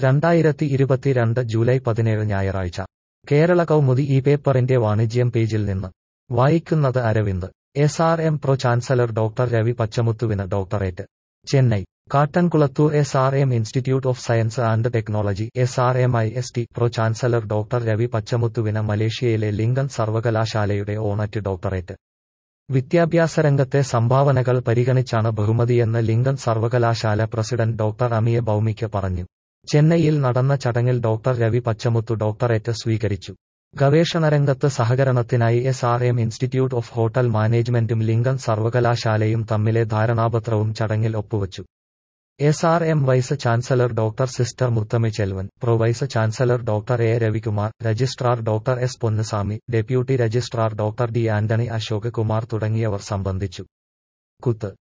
രണ്ടായിരത്തി ഇരുപത്തിരണ്ട് ജൂലൈ പതിനേഴ് ഞായറാഴ്ച കേരള കൗമുദി ഈ പേപ്പറിന്റെ വാണിജ്യം പേജിൽ നിന്ന് വായിക്കുന്നത് Aravind S R M pro chancellor doctor Ravi പച്ചമുത്തുവിന് doctorate Chennai Kattankulathur S R M institute of science and technology S R M I S T pro chancellor doctor Ravi പച്ചമുത്തുവിന് മലേഷ്യയിലെ ലിങ്കൻ സർവകലാശാലയുടെ ഓണറ്റ് ഡോക്ടറേറ്റ് വിദ്യാഭ്യാസ രംഗത്തെ സംഭാവനകൾ പരിഗണിച്ചാണ് ബഹുമതിയെന്ന് ലിങ്കൻ സർവകലാശാല പ്രസിഡന്റ് ഡോക്ടർ അമിയ ഭൌമിക്ക് പറഞ്ഞു ചെന്നൈയിൽ നടന്ന ചടങ്ങിൽ ഡോക്ടർ രവി പച്ചമുത്തു ഡോക്ടറേറ്റ് സ്വീകരിച്ചു ഗവേഷണരംഗത്ത് സഹകരണത്തിനായി S R M institute of hotel മാനേജ്മെന്റും ലിങ്കൻ സർവകലാശാലയും തമ്മിലെ ധാരണാപത്രവും ചടങ്ങിൽ ഒപ്പുവച്ചു S R M vice chancellor doctor sister Muthamma Chelvan pro vice chancellor doctor A Ravikumar registrar doctor S Ponnuswamy deputy registrar doctor D Antony Ashok Kumar തുടങ്ങിയവർ സംബന്ധിച്ചു കുത്ത്